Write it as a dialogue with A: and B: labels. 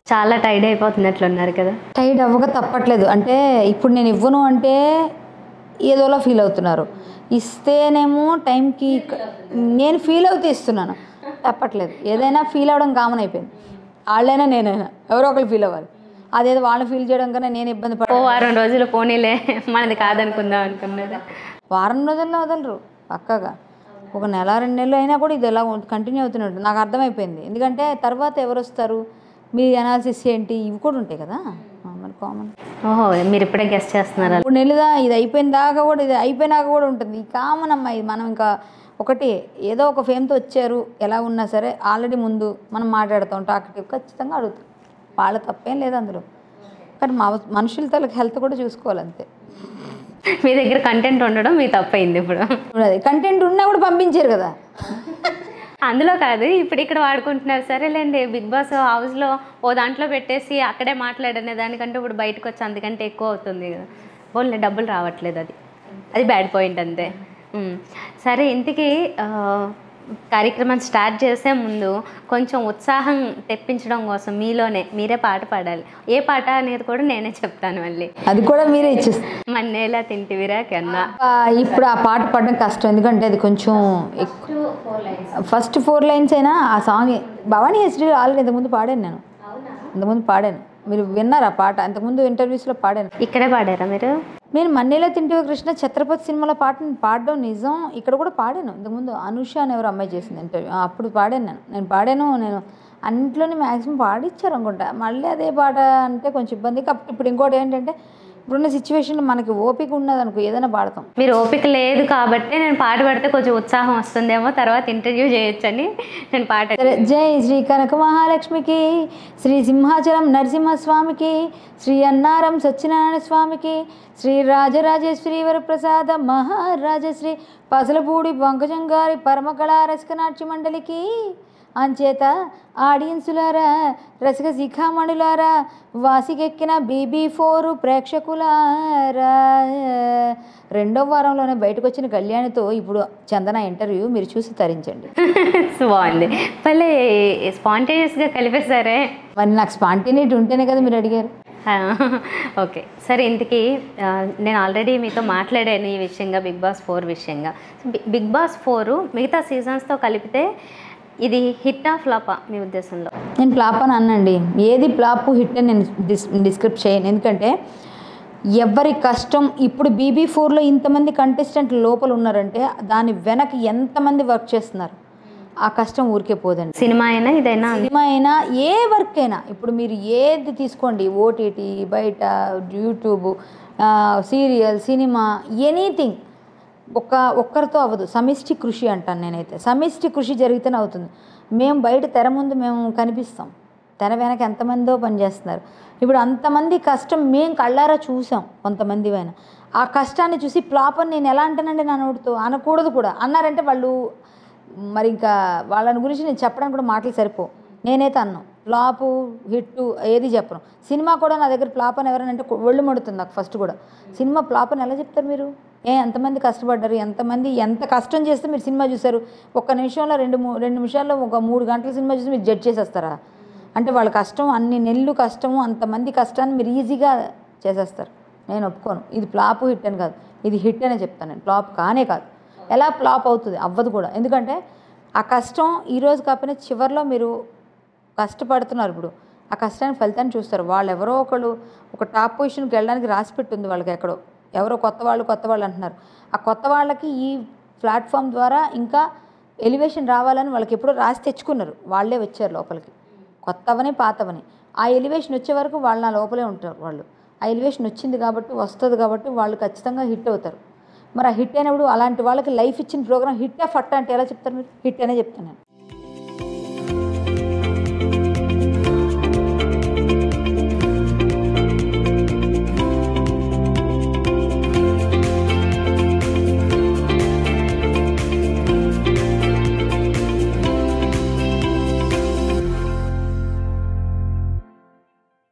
A: చాలా టైడ్ అయిపోతున్నట్లున్నారు కదా
B: టైడ్ అవ్వక తప్పట్లేదు అంటే ఇప్పుడు నేను ఇవ్వను అంటే ఏదోలా ఫీల్ అవుతున్నారు ఇస్తేనేమో టైంకి ఇక- నేను ఫీల్ అవుతే ఇస్తున్నాను తప్పట్లేదు ఏదైనా ఫీల్ అవ్వడం కామన్ అయిపోయింది వాళ్ళైనా నేనైనా ఎవరో ఒకరు ఫీల్ అవ్వాలి అదేదో వాళ్ళు ఫీల్ చేయడం కన్నా నేను ఇబ్బంది పడ
A: ఓ వారం రోజులు పోనీలే మనది కాదనుకుందాం అనుకున్నది
B: వారం రోజుల్లో వదలరు పక్కగా ఒక నెల రెండు నెలలు అయినా కూడా ఇది ఎలా కంటిన్యూ అవుతున్నట్టు నాకు అర్థమైపోయింది ఎందుకంటే తర్వాత ఎవరు వస్తారు మీ అనాలిసిస్ ఏంటి ఇవి కూడా ఉంటాయి కదా ఆ, మరి కామన్
A: ఓహో మీరు ఇప్పుడే గెస్ట్ చేస్తున్నారా
B: మూడు నెలలుగా ఇది అయిపోయిన దాకా కూడా ఇది అయిపోయినాక కూడా ఉంటుంది ఈ కామన్ అమ్మ ఇది మనం ఇంకా ఒకటి ఏదో ఒక ఫేమ్తో వచ్చారు ఎలా ఉన్నా సరే ఆల్రెడీ ముందు మనం మాట్లాడుతాం టాకటివ్ ఖచ్చితంగా అడుగుతాం వాళ్ళ తప్పేం లేదు అందులో కానీ మా మనుషుల తలకి హెల్త్ కూడా చూసుకోవాలి అంతే
A: మీ దగ్గర కంటెంట్ ఉండడం మీ తప్పైంది ఇప్పుడు
B: ఇప్పుడు అది కంటెంట్ ఉన్నా కూడా పంపించారు కదా
A: అందులో కాదు ఇప్పుడు ఇక్కడ వాడుకుంటున్నారు సరేలేండి బిగ్ బాస్ హౌస్లో ఓ దాంట్లో పెట్టేసి అక్కడే మాట్లాడనే దానికంటే ఇప్పుడు బయటకు వచ్చి అందుకంటే ఎక్కువ అవుతుంది కదా ఓన్లీ డబ్బులు రావట్లేదు అది అది బ్యాడ్ పాయింట్ అంతే ఉమ్. సరే ఇంటికి కార్యక్రమం స్టార్ట్ చేసే ముందు కొంచెం ఉత్సాహం తెప్పించడం కోసం మీలోనే మీరే పాట పాడాలి ఏ పాట అనేది కూడా నేనే చెప్తాను మళ్ళీ
B: అది కూడా మీరే ఇచ్చేస్తారు
A: మన్నేలా తింటివిరా కన్నా
B: ఆ, ఇప్పుడు ఆ పాట పాడడం కష్టం ఎందుకంటే అది కొంచెం ఫస్ట్ ఫోర్ లైన్స్ అయినా ఆ సాంగ్ భవానీ హెచ్డి ఆల్రెడీ ఇంతకుముందు పాడాను నేను ఇంతకుముందు పాడాను మీరు విన్నారు ఆ పాట అంతకుముందు ఇంటర్వ్యూస్లో పాడాను
A: ఇక్కడే పాడారా మీరు
B: నేను మన్నీలో తింటే కృష్ణ ఛత్రపతి సినిమాలో పాటను పాడడం నిజం ఇక్కడ కూడా పాడాను ఇంతకుముందు అనుష అని ఎవరు అమ్మాయి చేసింది ఇంటర్వ్యూ ఆ, అప్పుడు పాడాను నేను నేను పాడాను నేను అన్నింటిలోనే మ్యాక్సిమం పాడిచ్చారు అనుకుంటా మళ్ళీ అదే పాట అంటే కొంచెం ఇబ్బంది కాకపోతే ఇప్పుడు ఇంకోటి ఏంటంటే ఇప్పుడున్న సిచ్యువేషన్లో మనకి ఓపిక ఉన్నది అనుకో ఏదైనా పాడతాం
A: మీరు ఓపిక లేదు కాబట్టి నేను పాట పాడితే కొంచెం ఉత్సాహం వస్తుందేమో తర్వాత ఇంటర్వ్యూ చేయొచ్చని నేను పాట
B: సరే జై శ్రీ కనక మహాలక్ష్మికి శ్రీ సింహాచలం నరసింహస్వామికి శ్రీ అన్నారం సత్యనారాయణ స్వామికి శ్రీ రాజరాజేశ్వరి వరప్రసాద మహారాజశ్రీ పసలపూడి పంకజం గారి పరమకళా రసిక నాట్య మండలికి అంచేత ఆడియన్సులారా రసిక శిఖామణులారా వాసికెక్కిన బీబీ ఫోర్ ప్రేక్షకులారా రెండో వారంలోనే బయటకు వచ్చిన కళ్యాణితో ఇప్పుడు చందన ఇంటర్వ్యూ మీరు చూసి తరించండి
A: బాగుంది మళ్ళీ స్పాంటేనియస్గా కలిపేశారే
B: మరి నాకు స్పాంటేనిటీ ఉంటేనే కదా మీరు అడిగారు
A: ఆ, ఓకే సరే ఇంతకీ ఆ, నేను ఆల్రెడీ మీతో మాట్లాడాను ఈ విషయంగా బిగ్ బాస్ ఫోర్ విషయంగా బి- బిగ్ బాస్ ఫోర్ మిగతా సీజన్స్తో కలిపితే ఇది హిట్ ఆ ఫ్లాపా మీ ఉద్దేశంలో
B: నేను ఫ్లాప్ అని అన్నండి ఏది ఫ్లాప్ హిట్ అని నేను డిస్ డిస్క్రిప్ట్ చేయను ఎందుకంటే ఎవరి కష్టం ఇప్పుడు బీబీ ఫోర్లో ఇంతమంది కంటెస్టెంట్ లోపల ఉన్నారంటే దాని వెనక ఎంతమంది వర్క్ చేస్తున్నారు ఆ కష్టం ఊరికే పోదండి
A: సినిమా అయినా ఇదైనా
B: సినిమా అయినా ఏ వర్క్ అయినా ఇప్పుడు మీరు ఏది తీసుకోండి ఓటీటీ బయట యూట్యూబ్ సీరియల్ సినిమా ఎనీథింగ్ ఒక ఒక్కరితో అవ్వదు సమిష్టి కృషి అంటాను నేనైతే సమిష్టి కృషి జరిగితేనే అవుతుంది మేము బయట తెర ముందు మేము కనిపిస్తాం తెర వెనక ఎంతమందో పనిచేస్తున్నారు ఇప్పుడు అంతమంది కష్టం మేము కళ్ళారా చూసాం కొంతమంది పైన ఆ కష్టాన్ని చూసి ఫ్లాప్ అని నేను ఎలా అంటానండి నా నోటితో అనకూడదు కూడా అన్నారంటే వాళ్ళు మరి ఇంకా వాళ్ళని గురించి నేను చెప్పడానికి కూడా మాటలు సరిపో నేనైతే అన్నాను ఫ్లాపు హిట్ ఏది చెప్పను సినిమా కూడా నా దగ్గర ఫ్లాప్ అని ఎవరైనా అంటే ఒళ్ళు మడుతుంది నాకు ఫస్ట్ కూడా సినిమా ఫ్లాప్ అని ఎలా చెప్తారు మీరు ఏ ఎంతమంది కష్టపడ్డారు ఎంతమంది ఎంత కష్టం చేస్తే మీరు సినిమా చూసారు ఒక్క నిమిషంలో రెండు మూ రెండు నిమిషాల్లో ఒక మూడు గంటల సినిమా చూసి మీరు జడ్జ్ చేసేస్తారా అంటే వాళ్ళ కష్టం అన్ని నెలలు కష్టము అంతమంది కష్టాన్ని మీరు ఈజీగా చేసేస్తారు నేను ఒప్పుకోను ఇది ఫ్లాప్ హిట్ అని కాదు ఇది హిట్ అనే చెప్తాను నేను ఫ్లాప్ కానే కాదు ఎలా ఫ్లాప్ అవుతుంది అవ్వదు కూడా ఎందుకంటే ఆ కష్టం ఈరోజు కాకపోయినా చివరిలో మీరు కష్టపడుతున్నారు ఇప్పుడు ఆ కష్టానికి ఫలితాన్ని చూస్తారు వాళ్ళు ఎవరో ఒకళ్ళు ఒక టాప్ పొజిషన్కి వెళ్ళడానికి రాసి పెట్టుంది వాళ్ళకి ఎక్కడో ఎవరో కొత్త వాళ్ళు కొత్త వాళ్ళు అంటున్నారు ఆ కొత్త వాళ్ళకి ఈ ప్లాట్ఫామ్ ద్వారా ఇంకా ఎలివేషన్ రావాలని వాళ్ళకి ఎప్పుడో రాసి తెచ్చుకున్నారు వాళ్ళే వచ్చారు లోపలికి కొత్తవని పాతవని ఆ ఎలివేషన్ వచ్చే వరకు వాళ్ళు నా లోపలే ఉంటారు వాళ్ళు ఆ ఎలివేషన్ వచ్చింది కాబట్టి వస్తుంది కాబట్టి వాళ్ళు ఖచ్చితంగా హిట్ అవుతారు మరి ఆ హిట్ అయినప్పుడు అలాంటి వాళ్ళకి లైఫ్ ఇచ్చిన ప్రోగ్రామ్ హిట్ ఆ ఫట్ అంటే ఎలా చెప్తారు మీరు హిట్ అనే చెప్తాను నేను